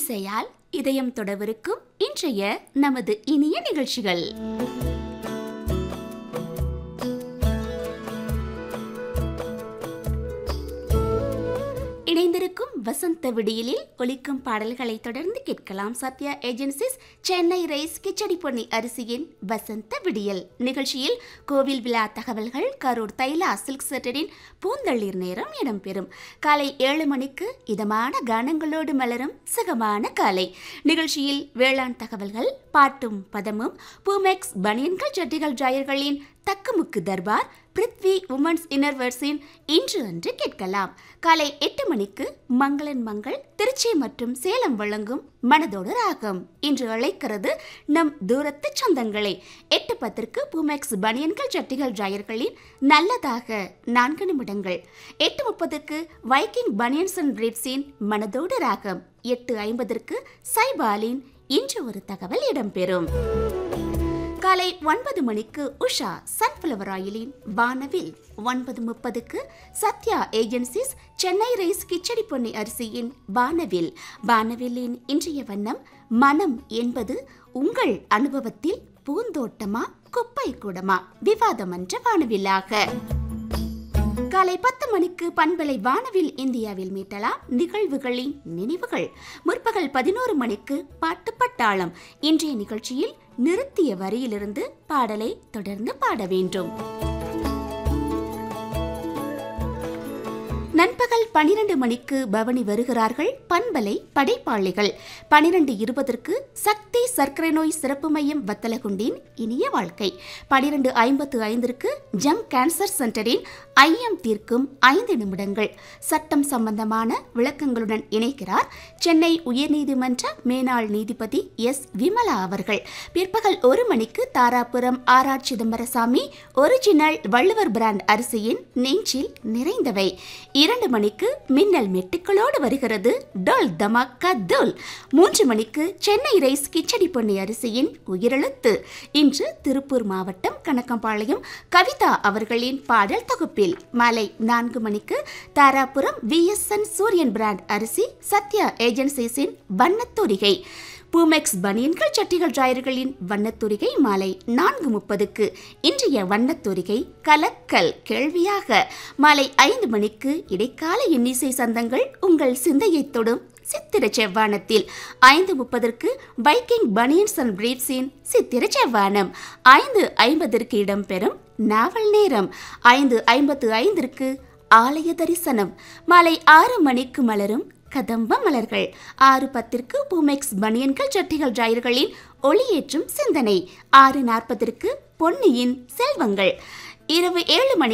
இசையால் இதயம் தொடவிருக்கும் இன்றைய நமது இனிய நிகழ்ச்சிகள் இணைந்திருக்கும் வசந்த விடியலில் ஒலிக்கும் பாடல்களை தொடர்ந்து கேட்கலாம் சத்யா ஏஜென்சிஸ் சென்னை ரைஸ் கிச்சடி பொன்னி அரிசியின் வசந்த விடியல் நிகழ்ச்சியில் கோவில் விழா தகவல்கள் கரூர் தைலா சில்க் செட்டரின் பூந்தளிர் நேரம் இடம்பெறும் காலை ஏழு மணிக்கு இதமான கானங்களோடு மலரும் சுகமான காலை நிகழ்ச்சியில் வேளாண் தகவல்கள் பாட்டும் பதமும் பூமெக்ஸ் பனியன்கள் ஜட்டிகள் ஜாயர்களின் தக்குமுக்கு தர்பார் பிருத்வி உமன்ஸ் இன்னர்வர்ஸின் இன்று அன்று கேட்கலாம் காலை எட்டு மணிக்கு மங்களன் மங்கள் திருச்சி மற்றும் சேலம் வழங்கும் மனதோடு ராகம் இன்று அழைக்கிறது நம் தூரத்து சொந்தங்களை எட்டு பத்திற்கு பூமெக்ஸ் பனியன்கள் ஜட்டிகள் ஜாயர்களின் நல்லதாக நான்கு நிமிடங்கள் எட்டு முப்பதுக்கு வைக்கிங் பனியன்ஸ் அண்ட் பிரீப்ஸின் மனதோடு ராகம் எட்டு ஐம்பதற்கு சைபாலின் இன்று ஒரு தகவல் இடம்பெறும் காலை ஒன்பது மணிக்கு உஷா சன்ஃப்ளவர் ஆயிலின் வானவில் ஒன்பது முப்பதுக்கு சத்யா ஏஜென்சிஸ் சென்னை ரைஸ் கிச்சடி பொன்னி அரிசியின் வானவில் வானவில்லின் இன்றைய வண்ணம் மனம் என்பது உங்கள் அனுபவத்தில் பூந்தோட்டமா குப்பை கூடமா விவாதமன்ற வானவில்லாக காலை பத்து மணிக்கு பண்பலை வானவில் இந்தியாவில் மீட்டலாம் நிகழ்வுகளின் நினைவுகள் முற்பகல் பதினோரு மணிக்கு பாட்டு பட்டாளம் இன்றைய நிகழ்ச்சியில் நிறுத்திய வரியிலிருந்து பாடலை தொடர்ந்து பாட வேண்டும் நண்பகல் பனிரெண்டு மணிக்கு பவனி வருகிறார்கள் பண்பலை படைப்பாளிகள் பனிரெண்டு இருபதற்கு சக்தி சர்க்கரை நோய் சிறப்பு மையம் வத்தலகுண்டின் இனிய வாழ்க்கை பனிரெண்டு ஐம்பத்து ஐந்திற்கு ஜம் கேன்சர் சென்டரின் ஐயம் தீர்க்கும் ஐந்து நிமிடங்கள் சட்டம் சம்பந்தமான விளக்கங்களுடன் இணைக்கிறார் சென்னை உயர்நீதிமன்ற மேனாள் நீதிபதி எஸ் விமலா அவர்கள் பிற்பகல் ஒரு மணிக்கு Dharapuram R R Chidambarasamy original Valluvar brand அரிசியின் நெஞ்சில் நிறைந்தவை இரண்டு மணிக்கு மின்னல் மெட்டுக்களோடு வருகிறது டோல் தமாக்கா டோல் மூன்று மணிக்கு சென்னை ரைஸ் கிச்சடி பொன்னி அரிசியின் உயிரெழுத்து இன்று திருப்பூர் மாவட்டம் கணக்கம்பாளையம் கவிதா அவர்களின் பாடல் தொகுப்பில் மாலை நான்கு மணிக்கு தாராபுரம் விஎஸ்என் சூரியன் பிராண்ட் அரிசி சத்யா ஏஜென்சிஸின் வண்ணத்தூரிகை பூமெக்ஸ் பனியன்கள் சட்டிகள் டிராயர்களின் வண்ணத்தூரிகை மாலை நான்கு முப்பதுக்கு இன்றைய வண்ணத்தூரிகை கலக்கல் கேள்வியாக மாலை ஐந்து மணிக்கு இடைக்கால இன்னிசை சந்தங்கள் உங்கள் சிந்தையை தொடும் சித்திர செவ்வானத்தில் ஐந்து முப்பதற்கு பைக்கிங் பனியன்ஸ் அண்ட் பிரீப்ஸின் சித்திர செவ்வானம் ஐந்து ஐம்பதற்கு இடம்பெறும் நாவல் நேரம் ஐந்து ஐம்பத்து ஐந்திற்கு ஆலய தரிசனம் மாலை ஆறு மணிக்கு மலரும் கதம்ப மலர்கள் ஆறு பத்திற்கு பூமெக்ஸ் பனியன்கள் சட்டிகள் ஜாயர்களின் ஒளியேற்றும் சிந்தனை ஆறு நாற்பதற்கு பொன்னியின் செல்வங்கள் இரவு ஏழு மணி